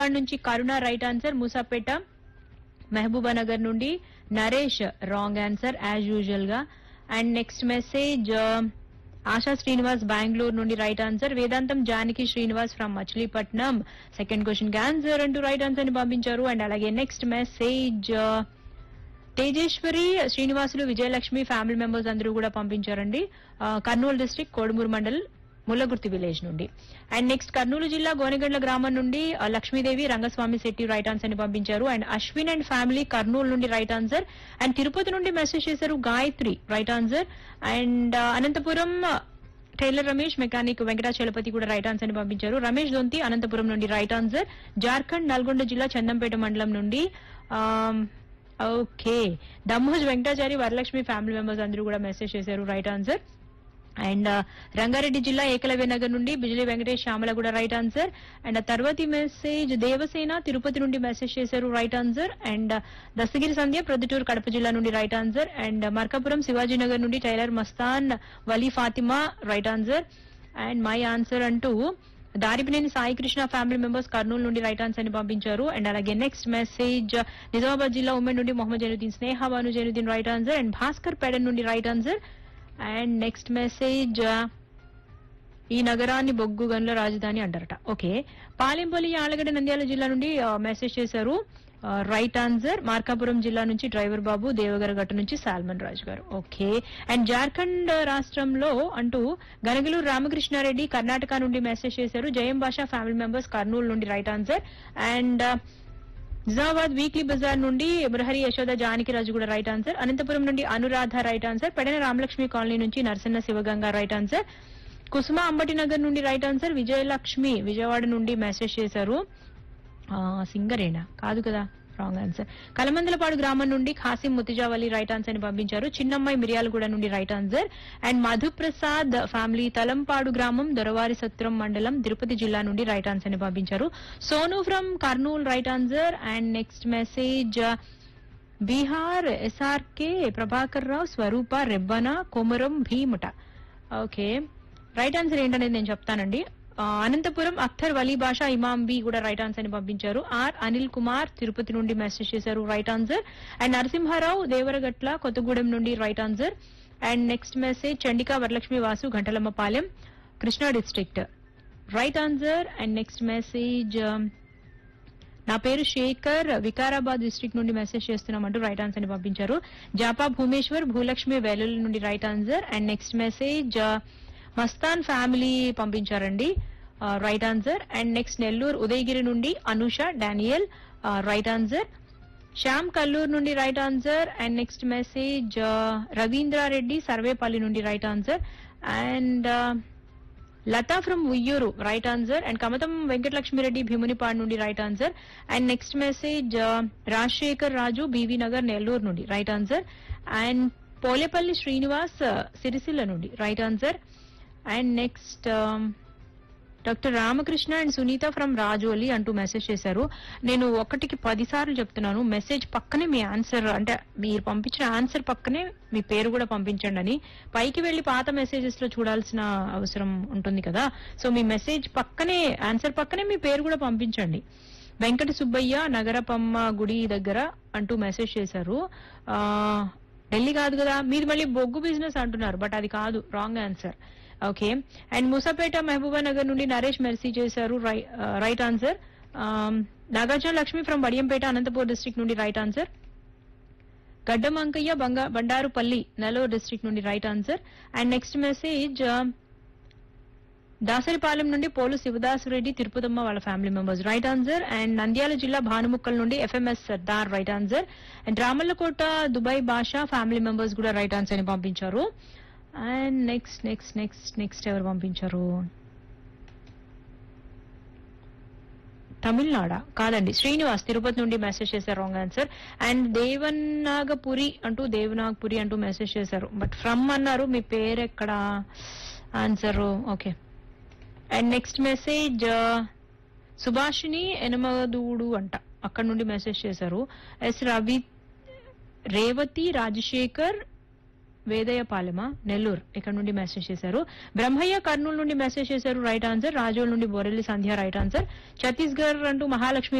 విజయవాడ నుంచి Karuna right answer Moosapet Mahabubnagar నుండి Naresh wrong answer as usual గా and next message Asha Srinivas Bengaluru నుండి right answer Vedantam Janaki Srinivas from Machilipatnam second question కి ఆన్సర్ అంటూ రైట్ ఆన్సర్ ని పంపించారు అండ్ అలాగే next message Tejeswari Srinivasulu Vijayalakshmi family members అందరూ కూడా పంపించారండి ఆ, కర్నూలు డిస్ట్రిక్ట్ కోడుమూరు మండల్ ముల్లగుర్తి విలేజ్ నుండి అండ్ నెక్స్ట్ కర్నూలు జిల్లా గోనెగండ్ల గ్రామం నుండి ఆ, లక్ష్మీదేవి రంగస్వామి శెట్టి రైట్ ఆన్సర్ ని పంపించారు and Ashwin and family Kurnool నుండి రైట్ ఆన్సర్ అండ్ తిరుపతి నుండి మెసేజ్ చేశారు గాయత్రి రైట్ ఆన్సర్ అండ్ ఆ, అనంతపురం టైలర్ రమేష్ మెకానిక్ వెంకటాచలపతి కూడా రైట్ ఆన్సర్ ని పంపించారు రమేష్ దొంతి అనంతపురం నుండి రైట్ ఆన్సర్ జార్ఖండ్ నల్గొండ జిల్లా చందంపేట మండలం నుండి um, okay Dammoj Venkatachari Varalakshmi family members అందరూ కూడా మెసేజ్ చేశారు రైట్ ఆన్సర్ అండ్ రంగారెడ్డి జిల్లా ఏకలవ్య నగర్ నుండి బిజిలీ వెంకటేష్ శ్యామల కూడా రైట్ ఆన్సర్ అండ్ ఆ తర్వాతి మెసేజ్ దేవసేన తిరుపతి నుండి మెసేజ్ చేశారు right answer and Dastagiri Sandhya Proddatur Kadapa జిల్లా నుండి right answer and Markapuram Shivajinagar నుండి tailor Mastan Vali Fatima right answer and my answer అంటూ దారిపినేని సాయి కృష్ణ ఫ్యామిలీ మెంబర్స్ కర్నూలు నుండి రైట్ ఆన్సర్ ని పంపించారు అండ్ అలాగే నెక్స్ట్ మెసేజ్ నిజామాబాద్ జిల్లా ఉమెన్ నుండి Mohammed Zainuddin Sneha Banu Zainuddin right answer and Bhaskar Pedana నుండి right answer and next message ఈ నగరాన్ని బొగ్గు గనుల రాజధాని అంటారట ఓకే పాలెంపల్లి ఆలగడ్డ నంద్యాల జిల్లా నుండి మెసేజ్ చేశారు రైట్ ఆన్సర్ మార్కాపురం జిల్లా నుంచి డ్రైవర్ బాబు దేవగర గట్టు నుంచి సాల్మన్ రాజు గారు ఓకే అండ్ జార్ఖండ్ రాష్ట్రంలో అంటూ గనగలూరు రామకృష్ణారెడ్డి కర్ణాటక నుండి మెసేజ్ చేశారు జయం భాషా ఫ్యామిలీ మెంబర్స్ కర్నూలు నుండి right answer and Nizamabad weekly bazaar నుండి మురహరి యశోద జానకి రాజు కూడా రైట్ ఆన్సర్ అనంతపురం నుండి Anuradha right answer Pedana Ramalakshmi colony నుంచి నరసన్న శివగంగా రైట్ ఆన్సర్ కుసుమ అంబటి నగర్ నుండి రైట్ ఆన్సర్ విజయలక్ష్మి విజయవాడ నుండి మెసేజ్ చేశారు ఆ, సింగరేనా కాదు కదా రాంగ్ ఆన్సర్ కలమందలపాడు గ్రామం నుండి ఖాసిం ముతిజావలి రైట్ ఆన్సర్ ని పంపించారు చిన్నమ్మాయి మిర్యాలగూడ నుండి right answer and Madhuprasad family Thalampadu గ్రామం దొరవారి సత్రం మండలం తిరుపతి జిల్లా నుండి రైట్ ఆన్సర్ ని పంపించారు Sonu from Kurnool right answer and next message Bihar SRK Prabhakar Rao Swarupa Rebbena Komaram భీముట ఓకే రైట్ ఆన్సర్ ఏంటనేది నేను చెప్తానండి ఆ, అనంతపురం అఖ్తర్ వలీ భాషా ఇమాం బి కూడా రైట్ ఆన్సర్ ని పంపించారు ఆర్ అనిల్ కుమార్ తిరుపతి నుండి మెసేజ్ చేశారు right answer and Narasimharao Devaragatla Kothagudem నుండి right answer and next message Chandika Varalakshmi Vasu Ghantalammapalem Krishna district right answer and next message నా పేరు శేఖర్ వికారాబాద్ డిస్ట్రిక్ట్ నుండి మెసేజ్ చేస్తున్నామంటూ రైట్ ఆన్సర్ ని పంపించారు జాపా భూమేశ్వర్ భూలక్ష్మి వేలుల నుండి right answer and next message Mastan family పంపించారండి right answer and next Nellore Udayagiri నుండి Anusha Daniel right answer Shyam Kalluru నుండి right answer and next message Ravindrareddy Sarvepalli నుండి right answer and Latha from Uyyuru right answer and Kamatham Venkatalakshmireddy Bhimunipadu నుండి right answer and next message Rajasekhar Raju BV Nagar Nellore నుండి right answer and Polepalli Srinivas Sircilla నుండి right answer and next doctor Ramakrishna and Sunitha from Rajoli అంటూ message చేశారు నేను ఒకటికి పది సార్లు చెప్తున్నాను మెసేజ్ పక్కనే మీ ఆన్సర్ అంటే మీరు పంపించిన ఆన్సర్ పక్కనే మీ పేరు కూడా పంపించండి అని పైకి వెళ్లి పాత మెసేజెస్ లో చూడాల్సిన అవసరం ఉంటుంది కదా సో మీ మెసేజ్ పక్కనే ఆన్సర్ పక్కనే మీ పేరు కూడా పంపించండి వెంకట సుబ్బయ్య నగరపమ్మ గుడి దగ్గర అంటూ మెసేజ్ చేశారు ఆ, ఢిల్లీ కాదు కదా మీది మళ్ళీ బొగ్గు బిజినెస్ అంటున్నారు బట్ అది కాదు wrong answer okay and Musapet Mahabubnagar నుండి నరేష్ మెర్సీ చేశారు right answer Nagarjuna Lakshmi from Badiyampeta Anantapur district నుండి రైట్ ఆన్సర్ గడ్డం అంకయ్య బంగా బండారుపల్లి నెల్లూరు డిస్ట్రిక్ట్ నుండి right answer and next message Dasaripalem నుండి పోలు శివదాస్ రెడ్డి తిరుపతమ్మ వాళ్ళ family members right answer and Nandyal జిల్లా భానుముక్కల్ నుండి FMS Sardar right answer and Ramallakota Dubai Basha family members కూడా రైట్ ఆన్సర్ ని పంపించారు and next next next next ఎవరు పంపించారు తమిళనాడ కాదండి శ్రీనివాస్ తిరుపతి నుండి మెసేజ్ చేశారు రాంగ్ ఆన్సర్ అండ్ దేవనాగపురి అంటూ దేవనాగపురి అంటూ మెసేజ్ చేశారు బట్ ఫ్రమ్ అన్నారు మీ పేరు ఎక్కడ answer okay and next message Subhashini Enamadudu అంట అక్కడ నుండి మెసేజ్ చేశారు ఎస్ రవి రేవతి రాజశేఖర్ వేదయ్యపాలెమ నెల్లూరు ఇక్కడ నుండి మెసేజ్ చేశారు బ్రహ్మయ్య కర్నూలు నుండి మెసేజ్ చేశారు రైట్ ఆన్సర్ రాజోల్ నుండి బొరెల్లి సంధ్య రైట్ ఆన్సర్ ఛత్తీస్గఢ్ అంటూ మహాలక్ష్మి